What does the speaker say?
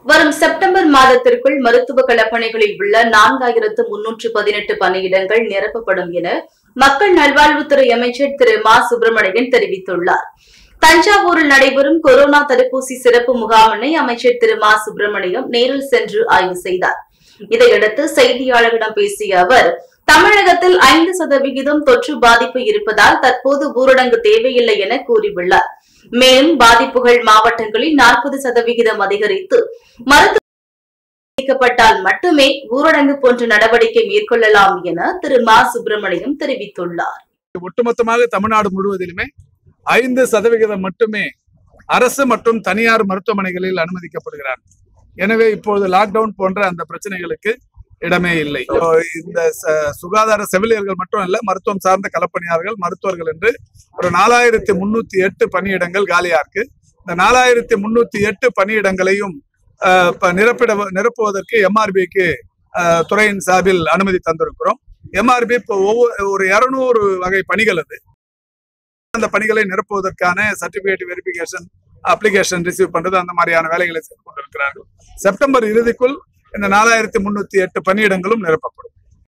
வரும் செப்டம்பர் மாதத்திற்குள் மருத்துவ களப்பணிகளில் உள்ள நான்காயிரத்து முன்னூற்று பதினெட்டு பணியிடங்கள் நிரப்பப்படும் என மக்கள் நல்வாழ்வுத்துறை அமைச்சர் திரு மா சுப்பிரமணியன் தெரிவித்துள்ளார் தஞ்சாவூரில் நடைபெறும் கொரோனா தடுப்பூசி சிறப்பு முகாமினை அமைச்சர் திரு மா சுப்பிரமணியம் நேரில் சென்று ஆய்வு செய்தார் இதையடுத்து செய்தியாளர்களிடம் பேசிய அவர் தமிழகத்தில் ஐந்து சதவிகிதம் தொற்று பாதிப்பு இருப்பதால் தற்போது ஊரடங்கு தேவையில்லை என கூறியுள்ளார் மேலும் பாதிப்புகள் மாவட்டங்களில் நாற்பது சதவிகிதம் அதிகரித்து மருத்துவ அளிக்கப்பட்டால் மட்டுமே ஊரடங்கு போன்ற நடவடிக்கை மேற்கொள்ளலாம் என திரு மா சுப்பிரமணியம் தெரிவித்துள்ளார் ஒட்டுமொத்தமாக தமிழ்நாடு முழுவதிலுமே ஐந்து சதவிகிதம் மட்டுமே அரசு மற்றும் தனியார் மருத்துவமனைகளில் அனுமதிக்கப்படுகிறார் எனவே இப்பொழுது லாக்டவுன் போன்ற அந்த பிரச்சனைகளுக்கு இடமே இல்லை இப்போ இந்த ச- சுகாதார செவிலியர்கள் மட்டும் அல்ல மருத்துவம் சார்ந்த களப்பணியாளர்கள் மருத்துவர்கள் என்று ஒரு நாலாயிரத்தி முன்னூத்தி எட்டு பணியிடங்கள் காலியா இருக்கு இந்த நாலாயிரத்தி முன்னூத்தி எட்டு பணியிடங்களையும் ஆஹ், இப்ப நிரப்பிட நிரப்புவதற்கு எம்ஆர்பிக்கு துறையின் சார்பில் அனுமதி தந்திருக்கிறோம் எம்ஆர்பி இப்போ ஒவ்வொரு ஒரு இருநூறு வகை பணிகள் அது அந்த பணிகளை நிரப்புவதற்கான சர்டிபிகேட் வெரிஃபிகேஷன் அப்ளிகேஷன் ரிசீவ் பண்றது அந்த மாதிரியான வேலைகளை செய்து கொண்டிருக்கிறார்கள் செப்டம்பர் இறுதிக்குள் இந்த நாலாயிரத்தி முன்னூத்தி எட்டு பணியிடங்களும் நிரப்பப்படும்